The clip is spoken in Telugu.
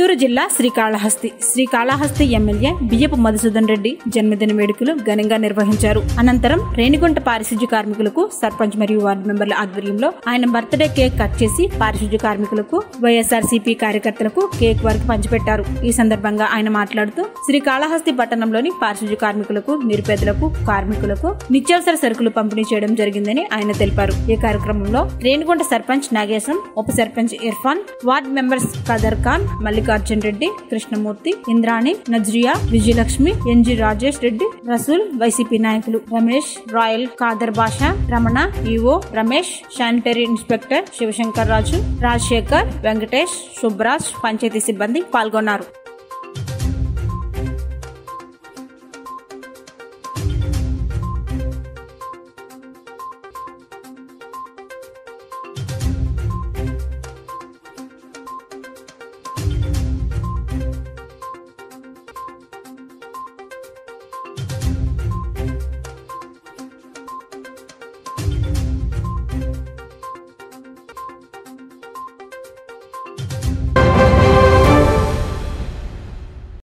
చిత్తూరు జిల్లా శ్రీకాళహస్తి శ్రీకాళహస్తి ఎమ్మెల్యే బియ్యపు మధుసూదన్ రెడ్డి జన్మదిన వేడుకలు ఘనంగా నిర్వహించారు అనంతరం రేణిగుంట పారిశుధ్య కార్మికులకు సర్పంచ్ మరియు వార్డు మెంబర్ల ఆధ్వర్యంలో ఆయన బర్త్డే కేక్ కట్ చేసి పారిశుధ్య కార్మికులకు వైఎస్ఆర్సీపీ కార్యకర్తలకు కేక్ వరకు పంచిపెట్టారు ఈ సందర్భంగా ఆయన మాట్లాడుతూ శ్రీకాళహస్తి పట్టణంలోని పారిశుధ్య కార్మికులకు నిరుపేదలకు కార్మికులకు నిత్యావసర సరుకులు పంపిణీ చేయడం జరిగిందని ఆయన తెలిపారు ఈ కార్యక్రమంలో రేణిగుంట సర్పంచ్ నాగేశం ఉప sarpanch Irfan ward members Kadar Khan Mallikarjun Reddy Krishnamurthy Indrani Nazriya Vijayalakshmi N G Rajesh Reddy Rasool YCP నాయకులు Ramesh Rayal Khadar Basha Ramana EO Ramesh sanitary inspector Sivashankar Raju Rajasekhar Venkatesh Subraj panchayat సిబ్బంది పాల్గొన్నారు